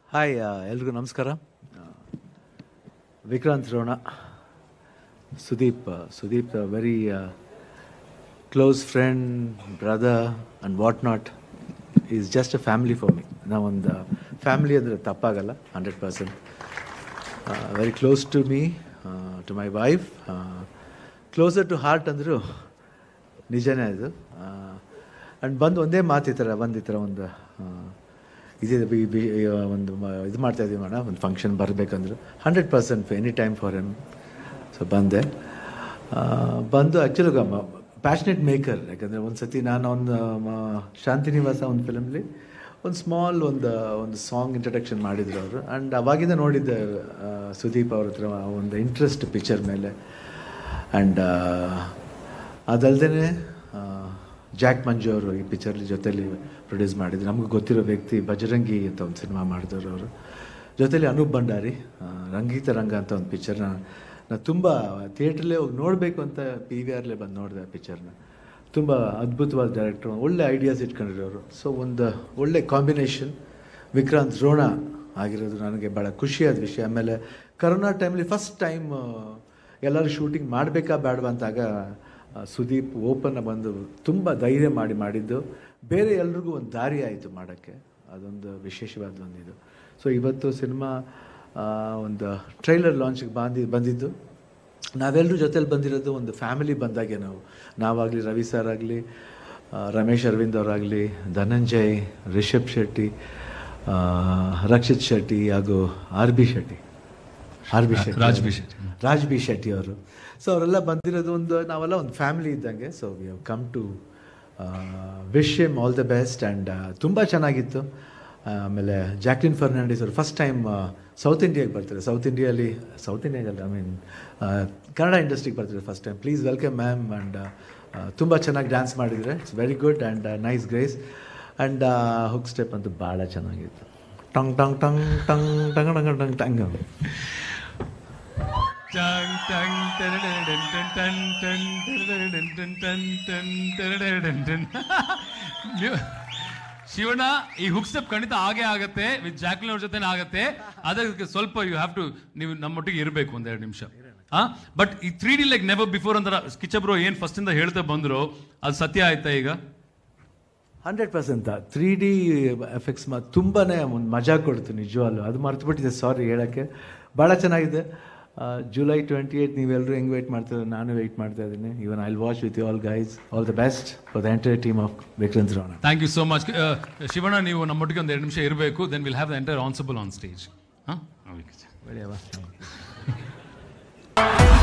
Hi ಎಲ್ರಿಗೂ ನಮಸ್ಕಾರ ಆ, Vikrant Rona Sudeep Sudeep very close friend brother and what not is just a family for me ನಾವೊಂದು family ಅಂದರೆ ತಪ್ಪಾಗಲ್ಲ hundred percent very close to me to my wife closer to heart ಅಂದರೂ ನಿಜನೇ ಅದು ಆ್ಯಂಡ್ ಬಂದು ಒಂದೇ ಮಾತು ಈ ಥರ ಒಂದು ಈ ಥರ ಒಂದು ಆ, ಇದಿದೆ ಬಿ ಬಿ ಒಂದು ಮ- ಇದು ಮಾಡ್ತಾ ಇದೀವಿ ಅಣ್ಣ ಒಂದು ಫಂಕ್ಷನ್ ಬರಬೇಕಂದ್ರು hundred percent any time for em so ಬಂದೆ ಆ, ಬಂದು ಆ್ಯಕ್ಚುಲಿ ಪ್ಯಾಷನೆಟ್ ಮೇಕರ್ ಯಾಕಂದರೆ ಒಂದು ಸತಿ ನಾನು ಒಂದು ಮ- ಶಾಂತಿನಿವಾಸ ಒಂದು ಫಿಲಮ್ಲಿ ಒಂದು ಸ್ಮಾಲ್ ಒಂದು ಒಂದು ಸಾಂಗ್ ಇಂಟ್ರಡಕ್ಷನ್ ಮಾಡಿದ್ರು ಅವರು ಆ್ಯಂಡ್ ಅವಾಗಿಂದ ನೋಡಿದ್ದೆ ಆ, ಸುದೀಪ್ ಅವ್ರ ಹತ್ರ ಒಂದು ಇಂಟ್ರೆಸ್ಟ್ ಪಿಕ್ಚರ್ ಮೇಲೆ ಆ್ಯಂಡ್ ಅದಲ್ಲದೆ ಜಾಕ್ ಮಂಜು ಅವರು ಈ ಪಿಕ್ಚರ್ಲಿ ಜೊತೆಲಿ ಪ್ರೊಡ್ಯೂಸ್ ಮಾಡಿದ್ರು ನಮಗೆ ಗೊತ್ತಿರೋ ವ್ಯಕ್ತಿ ಬಜರಂಗಿ ಅಂತ ಒಂದು ಸಿನಿಮಾ ಮಾಡಿದವರು ಅವರು ಜೊತೆಲಿ ಅನೂಪ್ ಭಂಡಾರಿ ಆ, ರಂಗೀತ ರಂಗ ಅಂತ ಒಂದು ಪಿಕ್ಚರ್ನ ನಾನು ತುಂಬ ಥಿಯೇಟ್ರಲ್ಲೇ ಹೋಗಿ ನೋಡಬೇಕು ಅಂತ ಪಿ ವಿ ಆರ್ಲೇ ಬಂದು ನೋಡಿದೆ ಆ ಪಿಕ್ಚರ್ನ ತುಂಬ ಅದ್ಭುತವಾದ ಡೈರೆಕ್ಟ್ರು ಒಳ್ಳೆ ಐಡಿಯಾಸ್ ಇಟ್ಕೊಂಡಿರೋರು ಸೊ ಒಂದು ಒಳ್ಳೆ ಕಾಂಬಿನೇಷನ್ ವಿಕ್ರಾಂತ್ ರೋಣ ಆಗಿರೋದು ನನಗೆ ಭಾಳ ಖುಷಿಯಾದ ವಿಷಯ ಆಮೇಲೆ ಕರೋನಾ ಟೈಮಲ್ಲಿ ಫಸ್ಟ್ ಟೈಮ್ ಎಲ್ಲರೂ ಶೂಟಿಂಗ್ ಮಾಡಬೇಕಾ ಬೇಡವಾ ಅಂತಾಗ ಆ, ಸುದೀಪ್ ಓಪನ್ ಬಂದು ತುಂಬ ಧೈರ್ಯ ಮಾಡಿ ಮಾಡಿದ್ದು ಬೇರೆ ಎಲ್ರಿಗೂ ಒಂದು ದಾರಿ ಆಯಿತು ಮಾಡೋಕ್ಕೆ ಅದೊಂದು ವಿಶೇಷವಾದ ಒಂದಿದು ಸೊ ಇವತ್ತು ಸಿನಿಮಾ ಒಂದು ಟ್ರೈಲರ್ ಲಾಂಚಿಗೆ ಬಂದಿ ಬಂದಿದ್ದು ನಾವೆಲ್ಲರೂ ಜೊತೆಲಿ ಬಂದಿರೋದು ಒಂದು ಫ್ಯಾಮಿಲಿ ಬಂದಾಗೆ ನಾವು ನಾವಾಗಲಿ ರವಿ ಸರ್ ಆಗಲಿ ರಮೇಶ್ ಅರವಿಂದ್ ಅವರಾಗಲಿ ಧನಂಜಯ್ ರಿಷಬ್ ಶೆಟ್ಟಿ ಆ, ರಕ್ಷಿತ್ ಶೆಟ್ಟಿ ಹಾಗೂ R B Shetty R B Shetty Raj B Shetty. Raj B Shetty ಅವರು ಸೊ ಅವರೆಲ್ಲ ಬಂದಿರೋದು ಒಂದು ನಾವೆಲ್ಲ ಒಂದು ಫ್ಯಾಮಿಲಿ ಇದ್ದಂಗೆ so we have come to wish em all the best and ತುಂಬ ಚೆನ್ನಾಗಿತ್ತು ಆಮೇಲೆ ಜಾಕ್ಲಿನ್ ಫರ್ನಾಂಡಿಸ್ ಅವರು ಫಸ್ಟ್ ಟೈಮ್ ಸೌತ್ ಇಂಡಿಯಾಗೆ ಬರ್ತಾರೆ ಸೌತ್ ಇಂಡಿಯಲ್ಲಿ ಸೌತ್ ಇಂಡಿಯಾಗಲ್ಲ ಐ ಮೀನ್ ಕನ್ನಡ ಇಂಡಸ್ಟ್ರಿಗೆ ಬರ್ತಾರೆ first time please welcome ma'am and ತುಂಬ ಚೆನ್ನಾಗಿ ಡ್ಯಾನ್ಸ್ ಮಾಡಿದರೆ it's very good and nice grace and hook step ಅಂತೂ ಭಾಳ ಚೆನ್ನಾಗಿತ್ತು ಟಂಗ್ ಟಂಗ್ ಟಂಗ್ ಟಂಗ್ ಟಂಗ್ ಟಂಗ್ ಟಂಗ್ ಟಂಗ್ ಟನ್ ಟನ್ ಟರಡರಡನ್ ಟನ್ ಟನ್ ಟನ್ ಟರಡರಡನ್ ಟನ್ ಟನ್ ಟರಡರಡನ್ ಟನ್. ನೀವು- ಶಿವಣ್ಣ ಈ ಹುಕ್ ಸ್ಟೆಪ್ ಖಂಡಿತ ಆಗೇ ಆಗತ್ತೆ ವಿತ್ ಜಾಕ್ಲಿನ್ ಅವ್ರ ಜೊತೆ ಆಗತ್ತೆ ಅದಕ್ಕೆ ಸ್ವಲ್ಪ ಯು ಹ್ಯಾವ್ ಟು ನೀವು ನಮ್ಮೊಟ್ಟಿಗೆ ಇರಬೇಕು ಒಂದೆರಡು ನಿಮಿಷ ಹಾ ಬಟ್ ಈ three D like never before ಅಂದ್ರೆ ಸ್ಕಿಚಬ್ರೋ ಏನ್ ಫಸ್ಟ್ ಇಂದ ಹೇಳ್ತಾ ಬಂದ್ರು ಅದು ಸತ್ಯ ಆಯ್ತಾ ಈಗ hundred percent three D effects ಮಾ ತುಂಬಾ ಒಂದು ಮಜಾ ಕೊಡ್ತು ನಿಜವಾಗ್ಲು ಅದು ಮರ್ತುಬಿಟ್ಟಿದೆ ಸಾರಿ ಹೇಳೋಕ್ಕೆ ಭಾಳ ಚೆನ್ನಾಗಿದೆ ಜುಲೈ ಟ್ವೆಂಟಿ ಏಯ್ಟ್ ನೀವೆಲ್ಲರೂ ಹೆಂಗೆ ವೆಯ್ಟ್ ಮಾಡ್ತಿದ್ರೆ ನಾನು ವೆಯ್ಟ್ ಮಾಡ್ತಾ ಇದ್ದೀನಿ even I watch with you all guys all the best for the entire team of Vikrant Rona thank you so much Shivanna ನೀವು ನಮ್ಮೊಟ್ಟಿಗೆ ಒಂದು ಎರಡು ನಿಮಿಷ ಇರಬೇಕು then will have the entire ensemble on stage ಹಾಂ ಬೆಳೆಯವ